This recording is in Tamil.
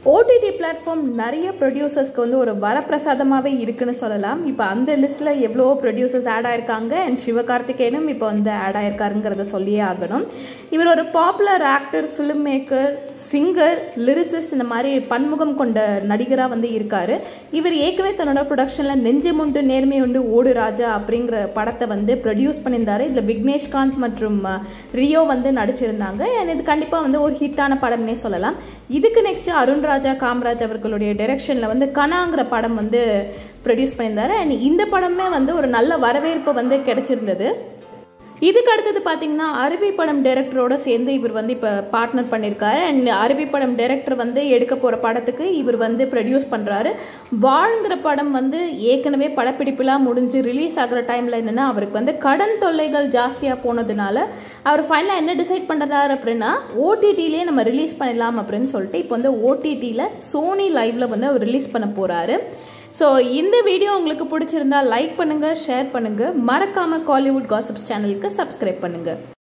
ஓடிடி பிளாட்ஃபார்ம் நிறைய ப்ரொடியூசர்ஸ்க்கு வந்து ஒரு வரப்பிரசாதமாகவே இருக்குன்னு சொல்லலாம் இப்போ அந்த லிஸ்ட்டில் எவ்வளோ ப்ரொடியூசர்ஸ் ஆட் ஆயிருக்காங்க அண்ட் சிவகார்த்திகேயனும் இப்போ வந்து ஆட் ஆயிருக்காருங்கிறத சொல்லியே ஆகணும் இவர் ஒரு popular actor film maker singer lyricist இந்த மாதிரி பன்முகம் கொண்ட நடிகராக வந்து இருக்காரு இவர் ஏற்கனவே தன்னோட ப்ரொடக்ஷனில் நெஞ்சமுண்டு நேர்மை உண்டு ஓடு ராஜா அப்படிங்கிற படத்தை வந்து ப்ரொடியூஸ் பண்ணியிருந்தாரு இதில் விக்னேஷ்காந்த் மற்றும் அஹ், ரியோ வந்து நடிச்சிருந்தாங்க and இது கண்டிப்பாக வந்து ஒரு ஹிட்டான படம்னே சொல்லலாம் இதுக்கு நெக்ஸ்ட் அருண் ராஜா காமராஜ் அவர்களுடைய டைரக்ஷனில் வந்து கனாங்கிற படம் வந்து ப்ரொடியூஸ் பண்ணியிருந்தாரு அண்ட் இந்த படமே வந்து ஒரு நல்ல வரவேற்பு வந்து கிடைச்சிருந்தது இதுக்கு அடுத்தது பார்த்தீங்கன்னா அருவி படம் டைரக்டரோட சேர்ந்து இவர் வந்து இப்போ பார்ட்னர் பண்ணியிருக்காரு அண்ட் அருவி படம் டைரக்டர் வந்து எடுக்க போகிற படத்துக்கு இவர் வந்து ப்ரொடியூஸ் பண்ணுறாரு வாழ்ங்கிற படம் வந்து ஏற்கனவே படப்பிடிப்புலாம் முடிஞ்சு ரிலீஸ் ஆகிற டைமில் என்னென்னா அவருக்கு வந்து கடன் தொல்லைகள் ஜாஸ்தியாக போனதுனால அவர் ஃபைனலாக என்ன டிசைட் பண்ணுறாரு அப்படின்னா ஓடிடிலே நம்ம ரிலீஸ் பண்ணிடலாம் அப்படின்னு சொல்லிட்டு இப்போ வந்து ஓடிடியில் சோனி லைவ்ல வந்து அவர் ரிலீஸ் பண்ண போகிறாரு ஸோ இந்த வீடியோ உங்களுக்கு பிடிச்சிருந்தா லைக் பண்ணுங்கள் ஷேர் பண்ணுங்கள் மறக்காமல் காலிவுட் காசிப்ஸ் சேனலுக்கு சப்ஸ்கிரைப் பண்ணுங்கள்